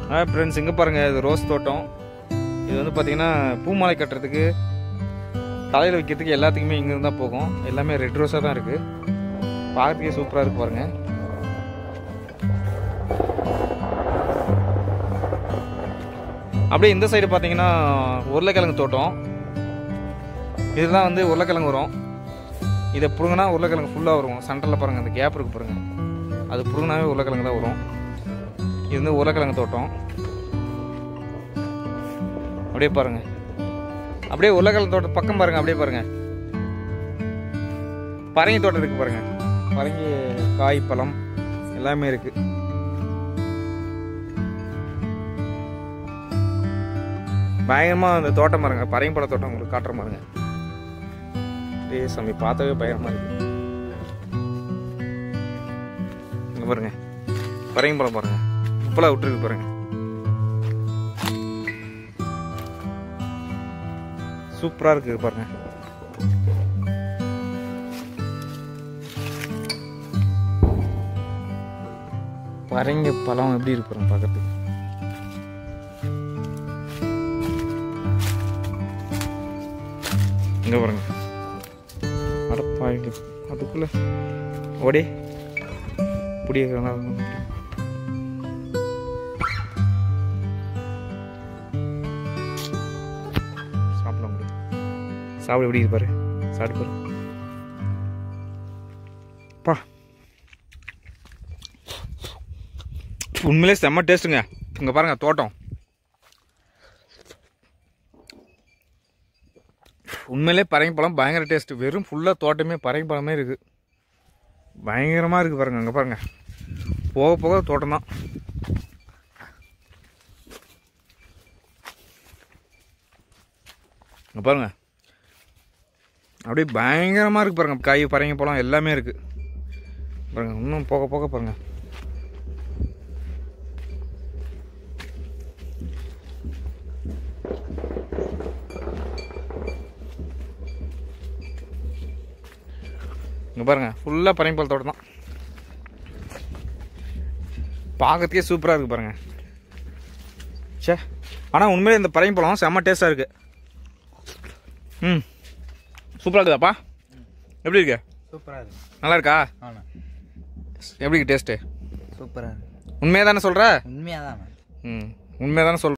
ஆ friends இங்கே பாருங்கள் இது ரோஸ் தோட்டம் இது வந்து பார்த்தீங்கன்னா பூமாலை கட்டுறதுக்கு தலையில் வைக்கிறதுக்கு எல்லாத்துக்குமே இங்கே தான் போகும் எல்லாமே ரெட் ரோஸாக தான் இருக்குது பார்க்கறதுக்கே சூப்பராக இருக்கு பாருங்க அப்படியே இந்த சைடு பார்த்தீங்கன்னா உருளைக்கிழங்கு தோட்டம் இதுதான் வந்து உருளைக்கிழங்கு வரும் இதை புடுங்கினா உருளைக்கிழங்கு ஃபுல்லாக வரும் சென்டரில் பாருங்கள் அந்த கேப் இருக்கு பாருங்கள் அது புடுங்கினாவே உருளைக்கிழங்கு தான் வரும் இது வந்து உருளைக்கிழங்கு தோட்டம் அப்படியே பாருங்க அப்படியே உருளைக்கிழங்கு தோட்டம் பக்கம் பாருங்க அப்படியே பாருங்க பரங்கி தோட்டம் இருக்கு பாருங்க பரங்கி காய் பழம் எல்லாமே இருக்கு பயங்கரமா அந்த தோட்டம் பாருங்க பரங்கி பழ தோட்டம் உங்களுக்கு காட்டுற பாருங்க ஏ சாமி பார்த்தாவே பயங்கரமா இருக்கு இங்க பாருங்க பரங்கி பழம் பாருங்க உப்பலா விட்டுருக்கு பாருங்க சூப்பரா இருக்கு பாருங்க பரங்க பழம் எப்படி இருக்கு பாருங்க பார்க்கறதுக்கு இங்க பாருங்க அடப்பாங்க அதுக்குள்ள ஓடி புடிய சாப்பிட முடியும் சாப்பிட எப்படி இருக்கு பாரு சாப்பிட்டு பாரு பா உண்மையிலே செம்ம டேஸ்ட்டுங்க இங்கே பாருங்க தோட்டம் உண்மையிலே பரங்கி பழம் பயங்கர டேஸ்ட் வெறும் ஃபுல்லாக தோட்டமே பரங்கி பழமே இருக்கு பயங்கரமாக இருக்குது பாருங்க அங்கே பாருங்க போக போக தோட்டம் தான் இங்க பாருங்க அப்படியே பயங்கரமாக இருக்கு பாருங்க காய் பரங்கி பழம் எல்லாமே இருக்கு பாருங்க இன்னும் போக போக பாருங்க இங்க பாருங்க ஃபுல்லாக பரங்கிப்பால் தோட்டம் தான் பார்க்கறதுக்கே சூப்பராக இருக்கு பாருங்க ச்சே ஆனால் உண்மையிலே இந்த பரங்கிப்பழம் செம்ம டேஸ்ட்டாக இருக்கு ம் சூப்பராக இருக்குதாப்பா எப்படி இருக்கு சூப்பராக இருக்கு நல்லா இருக்கா ஆமாம் எப்படி இருக்கு டேஸ்ட்டு சூப்பராக இருக்கு உண்மையாக தானே சொல்கிற உண்மையாக தான் ம் உண்மையாக தானே சொல்